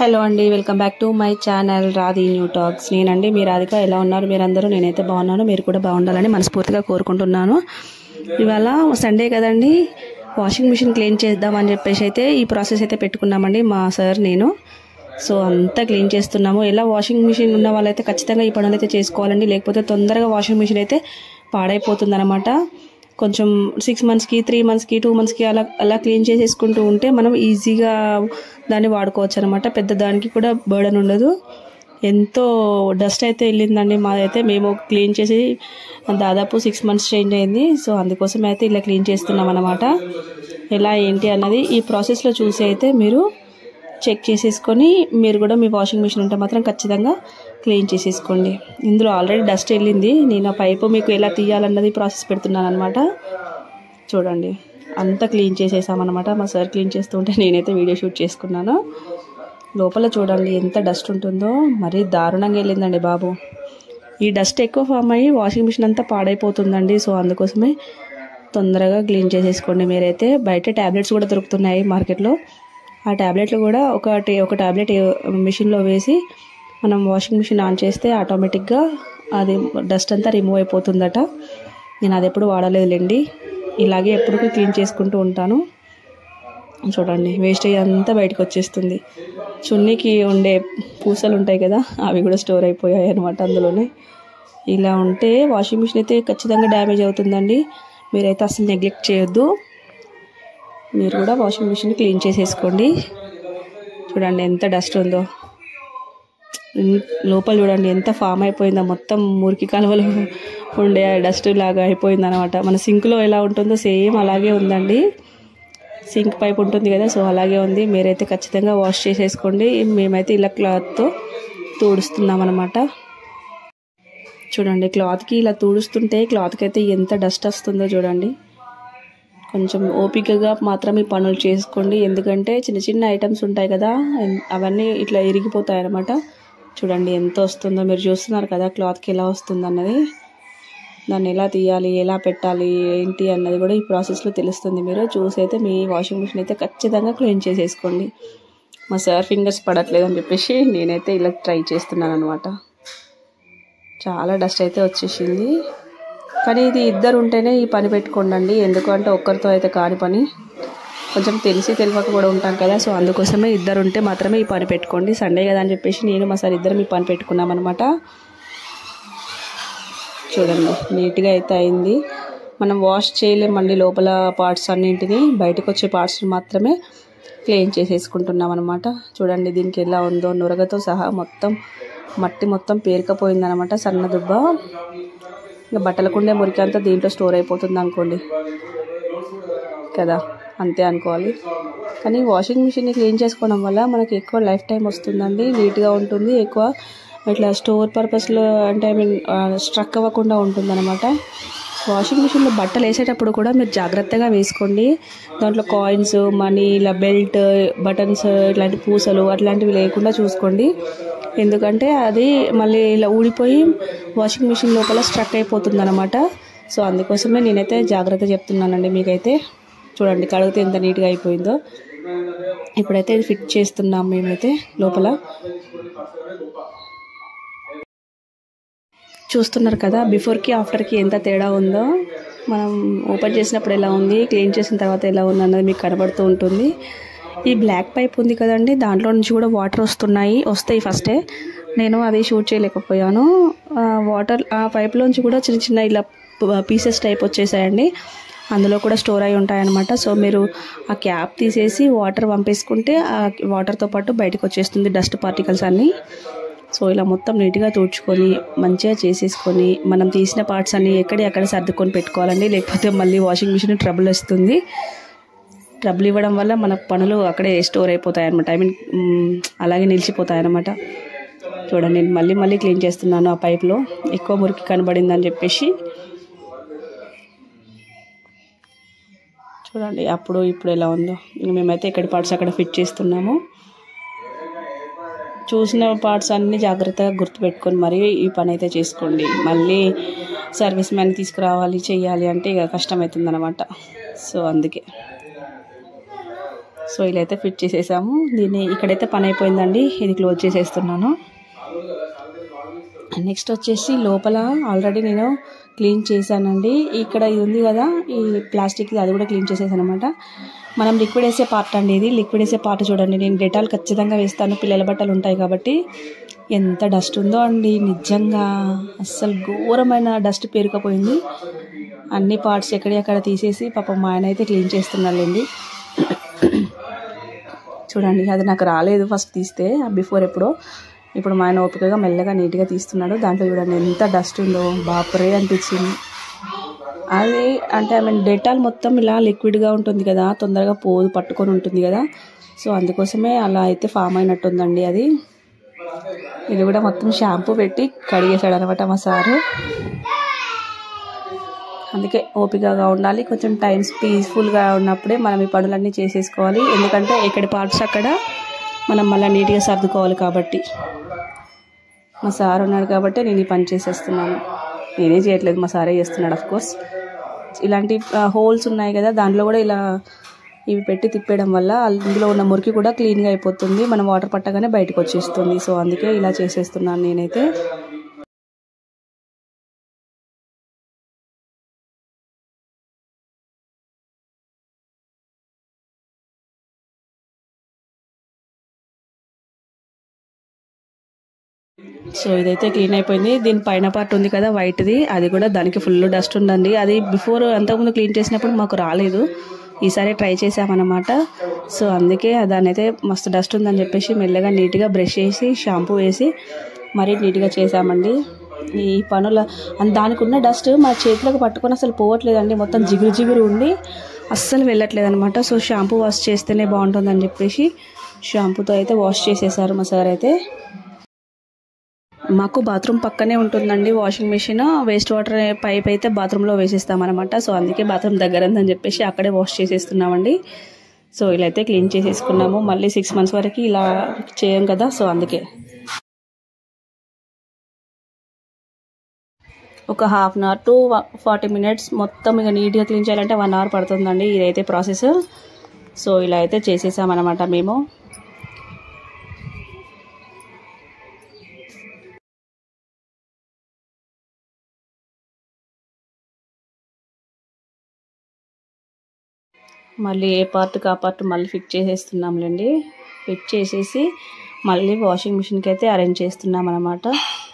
hello అండి welcome back to my channel రాధి new talks నేనండి మీ రాధిక ఎలా ఉన్నారు మీరందరూ నేనైతే బాగున్నాను మీరు కూడా బాగుండాలని మనస్ఫూర్తిగా కోరుకుంటున్నాను ఇవాళ సండే కదండి వాషింగ్ మిషన్ క్లీన్ చేద్దామని చెప్పేసి అయితే ఈ ప్రాసెస్ అయితే పెట్టుకున్నామండి మా సార్ నేను సో అంతా క్లీన్ చేస్తున్నాము ఎలా వాషింగ్ మిషన్ ఉన్న వాళ్ళైతే ఖచ్చితంగా ఈ పనులు అయితే చేసుకోవాలండి లేకపోతే తొందరగా వాషింగ్ మిషన్ అయితే పాడైపోతుంది కొంచెం సిక్స్ మంత్స్కి త్రీ మంత్స్కి టూ మంత్స్కి అలా అలా క్లీన్ చేసేసుకుంటూ ఉంటే మనం ఈజీగా దాన్ని వాడుకోవచ్చు అనమాట పెద్ద దానికి కూడా బర్డన్ ఉండదు ఎంతో డస్ట్ అయితే వెళ్ళిందండి మాదైతే మేము క్లీన్ చేసి దాదాపు సిక్స్ మంత్స్ చేంజ్ అయింది సో అందుకోసం అయితే ఇలా క్లీన్ చేస్తున్నాం అనమాట ఎలా ఏంటి అన్నది ఈ ప్రాసెస్లో చూసి అయితే మీరు చెక్ చేసేసుకొని మీరు కూడా మీ వాషింగ్ మిషన్ ఉంటే మాత్రం ఖచ్చితంగా క్లీన్ చేసేసుకోండి ఇందులో ఆల్రెడీ డస్ట్ వెళ్ళింది నేను ఆ పైపు మీకు ఎలా తీయాలన్నది ప్రాసెస్ పెడుతున్నాను అనమాట చూడండి అంతా క్లీన్ చేసేసామన్నమాట మా సార్ క్లీన్ చేస్తుంటే నేనైతే వీడియో షూట్ చేసుకున్నాను లోపల చూడండి ఎంత డస్ట్ ఉంటుందో మరీ దారుణంగా వెళ్ళిందండి బాబు ఈ డస్ట్ ఎక్కువ ఫామ్ అయ్యి వాషింగ్ మిషన్ అంతా పాడైపోతుందండి సో అందుకోసమే తొందరగా క్లీన్ చేసేసుకోండి మీరైతే బయట ట్యాబ్లెట్స్ కూడా దొరుకుతున్నాయి మార్కెట్లో ఆ ట్యాబ్లెట్లు కూడా ఒకటి ఒక ట్యాబ్లెట్ మిషన్లో వేసి మనం వాషింగ్ మిషన్ ఆన్ చేస్తే ఆటోమేటిక్గా అది డస్ట్ అంతా రిమూవ్ అయిపోతుందట నేను అది ఎప్పుడు వాడలేదులేండి ఇలాగే ఎప్పుడు క్లీన్ చేసుకుంటూ ఉంటాను చూడండి వేస్టేజ్ అంతా బయటకు వచ్చేస్తుంది చున్నీకి ఉండే పూసలు ఉంటాయి కదా అవి కూడా స్టోర్ అయిపోయాయి అనమాట అందులోనే ఇలా ఉంటే వాషింగ్ మిషన్ అయితే ఖచ్చితంగా డ్యామేజ్ అవుతుందండి మీరైతే అసలు నెగ్లెక్ట్ చేయొద్దు మీరు కూడా వాషింగ్ మిషన్ క్లీన్ చేసేసుకోండి చూడండి ఎంత డస్ట్ ఉందో లోపల చూడండి ఎంత ఫామ్ అయిపోయిందో మొత్తం మురికి కాలువలు ఉండే డస్ట్ లాగా అయిపోయింది అనమాట మన సింక్లో ఎలా ఉంటుందో సేమ్ అలాగే ఉందండి సింక్ పైప్ ఉంటుంది కదా సో అలాగే ఉంది మీరైతే ఖచ్చితంగా వాష్ చేసేసుకోండి మేమైతే ఇలా క్లాత్తో తుడుస్తున్నాం అనమాట చూడండి క్లాత్కి ఇలా తుడుస్తుంటే క్లాత్కి అయితే ఎంత డస్ట్ వస్తుందో చూడండి కొంచెం ఓపికగా మాత్రం ఈ పనులు చేసుకోండి ఎందుకంటే చిన్న చిన్న ఐటమ్స్ ఉంటాయి కదా అవన్నీ ఇట్లా ఇరిగిపోతాయి అనమాట చూడండి ఎంత వస్తుందో మీరు చూస్తున్నారు కదా క్లాత్కి ఎలా వస్తుంది అన్నది దాన్ని ఎలా తీయాలి ఎలా పెట్టాలి ఏంటి అన్నది కూడా ఈ ప్రాసెస్లో తెలుస్తుంది మీరు చూసి అయితే మీ వాషింగ్ మిషన్ అయితే ఖచ్చితంగా క్లీన్ చేసేసుకోండి మా సార్ ఫింగర్స్ పడట్లేదు అని చెప్పేసి నేనైతే ఇలా ట్రై చేస్తున్నాను అనమాట చాలా డస్ట్ అయితే వచ్చేసింది కానీ ఇది ఇద్దరు ఉంటేనే ఈ పని పెట్టుకోండి ఎందుకంటే ఒక్కరితో అయితే కాని పని కొంచెం తెలిసి తెలియక కూడా ఉంటాం కదా సో అందుకోసమే ఇద్దరు ఉంటే మాత్రమే ఈ పని పెట్టుకోండి సండే కదా అని చెప్పేసి నేను మా సార్ ఇద్దరం ఈ పని పెట్టుకున్నాం అనమాట చూడండి నీట్గా అయితే అయింది మనం వాష్ చేయలేమండి లోపల పార్ట్స్ అన్నింటిని బయటకు వచ్చే పార్ట్స్ మాత్రమే క్లీన్ చేసేసుకుంటున్నాం అనమాట చూడండి దీనికి ఎలా ఉందో నురగతో సహా మొత్తం మట్టి మొత్తం పేరుకపోయిందనమాట సన్న దుబ్బ ఇంకా బట్టలకుండే మురికి అంతా దీంట్లో స్టోర్ అయిపోతుంది అనుకోండి కదా అంతే అనుకోవాలి కానీ వాషింగ్ మిషన్ని క్లీన్ చేసుకోవడం వల్ల మనకి ఎక్కువ లైఫ్ టైం వస్తుందండి నీట్గా ఉంటుంది ఎక్కువ ఇట్లా స్టోర్ పర్పస్లో అంటే ఐ మీన్ స్ట్రక్ అవ్వకుండా ఉంటుందన్నమాట వాషింగ్ మిషన్లో బట్టలు వేసేటప్పుడు కూడా మీరు జాగ్రత్తగా వేసుకోండి దాంట్లో కాయిన్స్ మనీ ఇలా బెల్ట్ బటన్స్ ఇట్లాంటి పూసలు అట్లాంటివి లేకుండా చూసుకోండి ఎందుకంటే అది మళ్ళీ ఇలా ఊడిపోయి వాషింగ్ మిషన్ లోపల స్ట్రక్ అయిపోతుంది అనమాట సో అందుకోసమే నేనైతే జాగ్రత్త చెప్తున్నానండి మీకైతే చూడండి కడిగితే ఎంత నీట్గా అయిపోయిందో ఇప్పుడైతే ఇది ఫిట్ చేస్తున్నాం మేమైతే లోపల చూస్తున్నారు కదా బిఫోర్కి ఆఫ్టర్కి ఎంత తేడా ఉందో మనం ఓపెన్ చేసినప్పుడు ఎలా ఉంది క్లీన్ చేసిన తర్వాత ఎలా ఉంది అన్నది మీకు కనబడుతూ ఉంటుంది ఈ బ్లాక్ పైప్ ఉంది కదండి దాంట్లో నుంచి కూడా వాటర్ వస్తున్నాయి వస్తాయి ఫస్టే నేను అది షూట్ చేయలేకపోయాను వాటర్ ఆ పైప్లోంచి కూడా చిన్న చిన్న ఇలా పీసెస్ టైప్ వచ్చేసాయండి అందులో కూడా స్టోర్ అయి ఉంటాయన్నమాట సో మీరు ఆ క్యాప్ తీసేసి వాటర్ పంపేసుకుంటే ఆ వాటర్తో పాటు బయటకు వచ్చేస్తుంది డస్ట్ పార్టికల్స్ అన్నీ సో ఇలా మొత్తం నీట్గా తుడుచుకొని మంచిగా చేసేసుకొని మనం తీసిన పార్ట్స్ అన్నీ ఎక్కడి అక్కడ సర్దుకొని పెట్టుకోవాలండి లేకపోతే మళ్ళీ వాషింగ్ మిషన్ ట్రబుల్ వస్తుంది ట్రబుల్ ఇవ్వడం వల్ల మన పనులు అక్కడే స్టోర్ అయిపోతాయి అనమాట ఐ మీన్ అలాగే నిలిచిపోతాయి అనమాట చూడండి నేను మళ్ళీ మళ్ళీ క్లీన్ చేస్తున్నాను ఆ పైప్లో ఎక్కువ మురికి కనబడిందని చెప్పేసి చూడండి అప్పుడు ఇప్పుడు ఎలా ఉందో మేమైతే ఎక్కడి పార్ట్స్ అక్కడ ఫిట్ చేస్తున్నాము చూసిన పార్ట్స్ అన్నీ జాగ్రత్తగా గుర్తుపెట్టుకొని మరీ ఈ పని అయితే చేసుకోండి మళ్ళీ సర్వీస్ మ్యాన్ తీసుకురావాలి చెయ్యాలి అంటే ఇక కష్టమవుతుంది అనమాట సో అందుకే సో ఇలా అయితే ఫిట్ చేసేసాము దీన్ని ఇక్కడైతే పని అయిపోయిందండి ఇది క్లోజ్ చేసేస్తున్నాను నెక్స్ట్ వచ్చేసి లోపల ఆల్రెడీ నేను క్లీన్ చేశానండి ఇక్కడ ఇది ఉంది కదా ఈ ప్లాస్టిక్ అది కూడా క్లీన్ చేసేసాను అనమాట మనం లిక్విడ్ వేసే పార్ట్ అండి ఇది లిక్విడ్ వేసే పార్ట్ చూడండి నేను డెటాల్ ఖచ్చితంగా వేస్తాను పిల్లల బట్టలు ఉంటాయి కాబట్టి ఎంత డస్ట్ ఉందో అండి నిజంగా అస్సలు ఘోరమైన డస్ట్ పేరుకపోయింది అన్ని పార్ట్స్ ఎక్కడెక్కడ తీసేసి పాపం మా ఆయన అయితే క్లీన్ చేస్తున్నాళ్ళండి చూడండి అది నాకు రాలేదు ఫస్ట్ తీస్తే బిఫోర్ ఎప్పుడో ఇప్పుడు మా ఆయన ఓపికగా మెల్లగా నీట్గా తీస్తున్నాడు దాంట్లో చూడండి ఎంత డస్ట్ ఉందో బాపరే అనిపించింది అది అంటే ఐ మీన్ డెటాల్ మొత్తం ఇలా లిక్విడ్గా ఉంటుంది కదా తొందరగా పోదు పట్టుకొని ఉంటుంది కదా సో అందుకోసమే అలా అయితే ఫామ్ అయినట్టుందండి అది ఇది కూడా మొత్తం షాంపూ పెట్టి కడిగేశాడు అనమాట మా సారు అందుకే ఓపికగా ఉండాలి కొంచెం టైం పీస్ఫుల్గా ఉన్నప్పుడే మనం ఈ పనులన్నీ చేసేసుకోవాలి ఎందుకంటే ఎక్కడి పార్ట్స్ అక్కడ మనం మళ్ళీ నీట్గా సర్దుకోవాలి కాబట్టి మా సార్ ఉన్నాడు కాబట్టి నేను ఈ పని చేసేస్తున్నాను నేనే చేయట్లేదు మా సారే చేస్తున్నాడు అఫ్ కోర్స్ ఇలాంటి హోల్స్ ఉన్నాయి కదా దాంట్లో కూడా ఇలా ఇవి పెట్టి తిప్పేయడం వల్ల అందులో ఉన్న మురికి కూడా క్లీన్గా అయిపోతుంది మనం వాటర్ పట్టగానే బయటకు వచ్చేస్తుంది సో అందుకే ఇలా చేసేస్తున్నాను నేనైతే సో ఇదైతే క్లీన్ అయిపోయింది దీని పైన పార్ట్ ఉంది కదా వైట్ది అది కూడా దానికి ఫుల్ డస్ట్ ఉందండి అది బిఫోర్ అంతకుముందు క్లీన్ చేసినప్పుడు మాకు రాలేదు ఈసారి ట్రై చేసామన్నమాట సో అందుకే దాని అయితే మస్తు డస్ట్ ఉందని చెప్పేసి మెల్లగా నీట్గా బ్రష్ చేసి షాంపూ వేసి మరీ నీట్గా చేసామండి ఈ పనుల అండ్ దానికి ఉన్న డస్ట్ మా చేతులకు పట్టుకొని అసలు పోవట్లేదండి మొత్తం జిగురు జిగురు ఉండి అస్సలు వెళ్ళట్లేదు అనమాట సో షాంపూ వాష్ చేస్తేనే బాగుంటుందని చెప్పేసి షాంపూతో అయితే వాష్ చేసేసారు మా సార్ అయితే మాకు బాత్రూమ్ పక్కనే ఉంటుందండి washing machine waste water pipe అయితే బాత్రూంలో వేసేస్తామన్నమాట సో అందుకే బాత్రూమ్ దగ్గర ఉందని చెప్పేసి అక్కడే వాష్ చేసేస్తున్నామండి సో ఇలా అయితే క్లీన్ చేసేసుకున్నాము మళ్ళీ సిక్స్ మంత్స్ వరకు ఇలా చేయం కదా సో అందుకే ఒక half an hour to forty minutes మొత్తం ఇక నీట్గా క్లీన్ చేయాలంటే వన్ అవర్ పడుతుందండి ఇదైతే ప్రాసెస్ సో ఇలా అయితే చేసేసామన్నమాట మేము మళ్ళీ ఏ పార్ట్కి ఆ పార్ట్ మళ్ళీ ఫిట్ చేసేస్తున్నాంలేండి ఫిట్ చేసేసి మళ్ళీ వాషింగ్ మిషన్కి అయితే అరేంజ్ చేస్తున్నాం అనమాట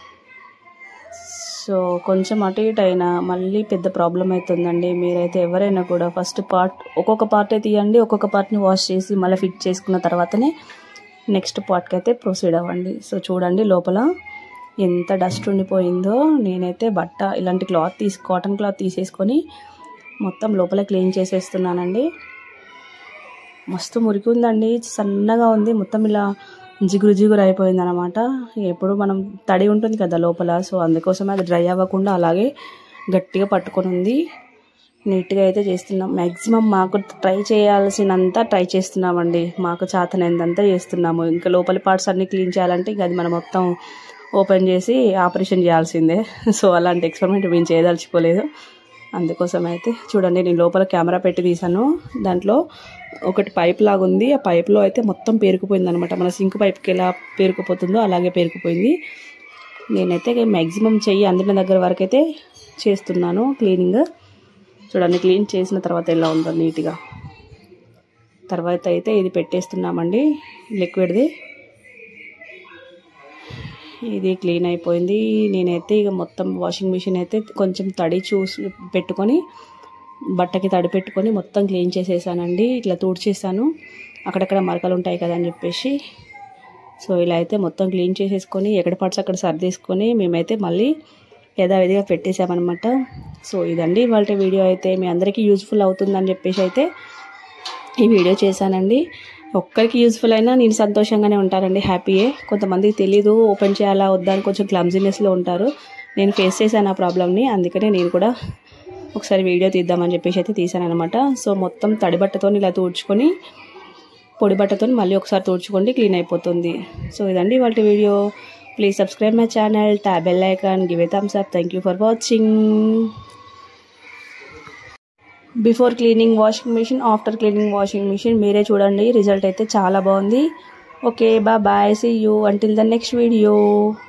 సో కొంచెం అటు ఇటు అయినా మళ్ళీ పెద్ద ప్రాబ్లం అవుతుందండి మీరైతే ఎవరైనా కూడా ఫస్ట్ పార్ట్ ఒక్కొక్క పార్ట్ తీయండి ఒక్కొక్క పార్ట్ని వాష్ చేసి మళ్ళీ ఫిట్ చేసుకున్న తర్వాతనే నెక్స్ట్ పార్ట్కి అయితే ప్రొసీడ్ అవ్వండి సో చూడండి లోపల ఎంత డస్ట్ ఉండిపోయిందో నేనైతే బట్ట ఇలాంటి క్లాత్ తీసి కాటన్ క్లాత్ తీసేసుకొని మొత్తం లోపల క్లీన్ చేసేస్తున్నానండి మస్తు మురికి ఉందండి సన్నగా ఉంది మొత్తం ఇలా జిగురు జిగురు అయిపోయింది అనమాట ఎప్పుడు మనం తడి ఉంటుంది కదా లోపల సో అందుకోసం అది డ్రై అవ్వకుండా అలాగే గట్టిగా పట్టుకొని ఉంది నీట్గా అయితే చేస్తున్నాం మ్యాక్సిమం మాకు ట్రై చేయాల్సినంత ట్రై చేస్తున్నామండి మాకు చేతనైందంతా చేస్తున్నాము ఇంకా లోపలి పార్ట్స్ అన్నీ క్లీన్ చేయాలంటే ఇంకా అది మనం మొత్తం ఓపెన్ చేసి ఆపరేషన్ చేయాల్సిందే సో అలాంటి ఎక్స్పెరిమెంట్ మేము చేయదలుచుకోలేదు అందుకోసం అయితే చూడండి నేను లోపల కెమెరా పెట్టి తీసాను దాంట్లో ఒకటి పైప్ లాగా ఉంది ఆ పైప్లో అయితే మొత్తం పేరుకుపోయింది అనమాట మన సింక్ పైప్కి ఎలా పేరుకుపోతుందో అలాగే పేరుకుపోయింది నేనైతే మ్యాక్సిమం చెయ్యి అందిన దగ్గర వరకు అయితే చేస్తున్నాను క్లీనింగ్ చూడండి క్లీన్ చేసిన తర్వాత ఎలా ఉందో నీట్గా తర్వాత అయితే ఇది పెట్టేస్తున్నామండి లిక్విడ్ది ఇది క్లీన్ అయిపోయింది నేనైతే ఇక మొత్తం వాషింగ్ మిషన్ అయితే కొంచెం తడి చూసి పెట్టుకొని బట్టకి తడి పెట్టుకొని మొత్తం క్లీన్ చేసేసానండి ఇట్లా తుడిచేసాను అక్కడక్కడ మరకలు ఉంటాయి కదా అని చెప్పేసి సో ఇలా అయితే మొత్తం క్లీన్ చేసేసుకొని ఎక్కడ పార్ట్స్ అక్కడ సర్దేసుకొని మేమైతే మళ్ళీ యథావిధిగా పెట్టేసామన్నమాట సో ఇదండి ఇవాళ వీడియో అయితే మీ అందరికీ యూజ్ఫుల్ అవుతుందని చెప్పేసి అయితే ఈ వీడియో చేశానండి ఒక్కరికి యూజ్ఫుల్ అయినా నేను సంతోషంగానే ఉంటానండి హ్యాపీయే కొంతమందికి తెలీదు ఓపెన్ చేయాలా వద్దా అని కొంచెం క్లమ్జినెస్లో ఉంటారు నేను ఫేస్ చేశాను ఆ ప్రాబ్లమ్ని అందుకనే నేను కూడా ఒకసారి వీడియో తీద్దామని చెప్పేసి అయితే తీసాను అనమాట సో మొత్తం తడి బట్టతో ఇలా తూడ్చుకొని పొడి బట్టతో మళ్ళీ ఒకసారి తూడ్చుకోండి క్లీన్ అయిపోతుంది సో ఇదండి వాళ్ళ video please subscribe my channel tap bell icon give a thumbs up thank you for watching before cleaning washing machine after cleaning washing machine మీరే చూడండి రిజల్ట్ అయితే చాలా బాగుంది ఓకే బా bye see you until the next video